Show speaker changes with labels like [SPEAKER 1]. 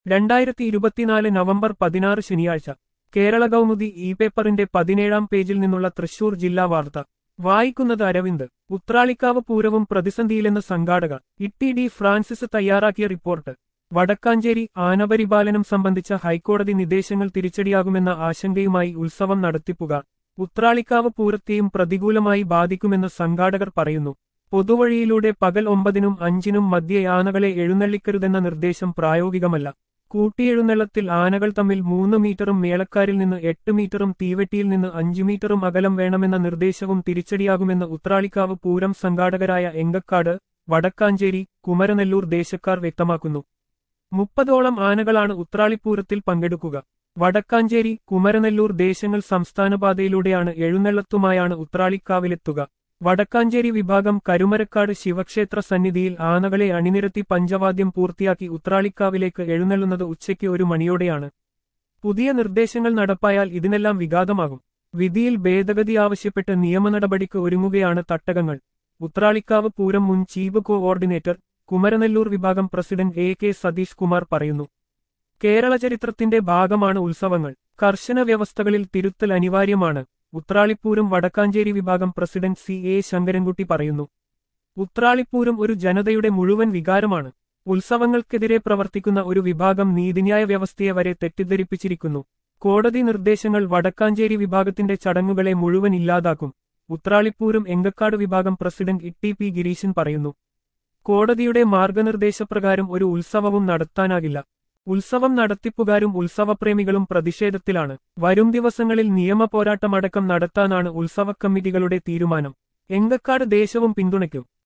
[SPEAKER 1] രണ്ടായിരത്തി ഇരുപത്തിനാല് നവംബർ പതിനാറ് ശനിയാഴ്ച കേരള കൗമുദി ഇ പേപ്പറിന്റെ പതിനേഴാം പേജിൽ നിന്നുള്ള തൃശൂർ ജില്ലാ വാർത്ത വായിക്കുന്നത് അരവിന്ദ് ഉത്രാളിക്കാവ് പൂരവും പ്രതിസന്ധിയിലെന്ന് സംഘാടക ഇട്ടി ഡി ഫ്രാൻസിസ് തയ്യാറാക്കിയ റിപ്പോർട്ട് വടക്കാഞ്ചേരി ആനപരിപാലനം സംബന്ധിച്ച ഹൈക്കോടതി നിർദ്ദേശങ്ങൾ തിരിച്ചടിയാകുമെന്ന ആശങ്കയുമായി ഉത്സവം നടത്തിപ്പുക ഉത്രാളിക്കാവ് പൂരത്തെയും പ്രതികൂലമായി ബാധിക്കുമെന്ന് സംഘാടകർ പറയുന്നു പൊതുവഴിയിലൂടെ പകൽ ഒമ്പതിനും അഞ്ചിനും മധ്യേ ആനകളെ എഴുന്നള്ളിക്കരുതെന്ന നിർദ്ദേശം പ്രായോഗികമല്ല കൂട്ടിയെഴുന്നള്ളത്തിൽ ആനകൾ തമ്മിൽ മൂന്ന് മീറ്ററും മേളക്കാരിൽ നിന്ന് എട്ട് മീറ്ററും തീവെട്ടിയിൽ നിന്ന് അഞ്ചു മീറ്ററും അകലം വേണമെന്ന നിർദ്ദേശവും തിരിച്ചടിയാകുമെന്ന് ഉത്രാളിക്കാവ് പൂരം സംഘാടകരായ എങ്കക്കാട് വടക്കാഞ്ചേരി കുമരനെല്ലൂർ ദേശക്കാർ വ്യക്തമാക്കുന്നു മുപ്പതോളം ആനകളാണ് ഉത്രാളിപ്പൂരത്തിൽ പങ്കെടുക്കുക വടക്കാഞ്ചേരി കുമരനെല്ലൂർ ദേശങ്ങൾ സംസ്ഥാനപാതയിലൂടെയാണ് എഴുന്നള്ളത്തുമായാണ് ഉത്രാളിക്കാവിലെത്തുക വടക്കാഞ്ചേരി വിഭാഗം കരുമരക്കാട് ശിവക്ഷേത്ര സന്നിധിയിൽ ആനകളെ അണിനിരത്തി പഞ്ചവാദ്യം പൂർത്തിയാക്കി ഉത്രാളിക്കാവിലേക്ക് എഴുന്നള്ളുന്നത് ഉച്ചയ്ക്ക് ഒരു മണിയോടെയാണ് പുതിയ നിർദ്ദേശങ്ങൾ നടപ്പായാൽ ഇതിനെല്ലാം വിഘാതമാകും വിധിയിൽ ഭേദഗതി ആവശ്യപ്പെട്ട് നിയമനടപടിക്ക് ഒരുങ്ങുകയാണ് തട്ടകങ്ങൾ ഉത്രാളിക്കാവ് പൂരം മുൻ ചീഫ് കോഓർഡിനേറ്റർ കുമരനെല്ലൂർ വിഭാഗം president A K Satheesh Kumar പറയുന്നു കേരള ചരിത്രത്തിന്റെ ഭാഗമാണ് ഉത്സവങ്ങൾ കർശന വ്യവസ്ഥകളിൽ തിരുത്തൽ അനിവാര്യമാണ് ഉത്രാളിപ്പൂരം വടക്കാഞ്ചേരി വിഭാഗം പ്രസിഡന്റ് സി എ ശങ്കരൻകുട്ടി പറയുന്നു ഉത്രാളിപ്പൂരം ഒരു ജനതയുടെ മുഴുവൻ വികാരമാണ് ഉത്സവങ്ങൾക്കെതിരെ പ്രവർത്തിക്കുന്ന ഒരു വിഭാഗം നീതിന്യായ വ്യവസ്ഥയെ വരെ തെറ്റിദ്ധരിപ്പിച്ചിരിക്കുന്നു കോടതി നിർദ്ദേശങ്ങൾ വടക്കാഞ്ചേരി വിഭാഗത്തിന്റെ ചടങ്ങുകളെ മുഴുവൻ ഇല്ലാതാക്കും ഉത്രാളിപ്പൂരം എങ്കക്കാട് വിഭാഗം പ്രസിഡന്റ് ഇട്ടി പി ഗിരീശൻ പറയുന്നു കോടതിയുടെ മാർഗനിർദ്ദേശപ്രകാരം ഒരു ഉത്സവവും നടത്താനാകില്ല ഉത്സവം നടത്തിപ്പുകാരും ഉത്സവപ്രേമികളും പ്രതിഷേധത്തിലാണ് വരും ദിവസങ്ങളിൽ നിയമ പോരാട്ടമടക്കം നടത്താനാണ് ഉത്സവ കമ്മിറ്റികളുടെ തീരുമാനം എങ്കക്കാട് ദേശവും പിന്തുണയ്ക്കും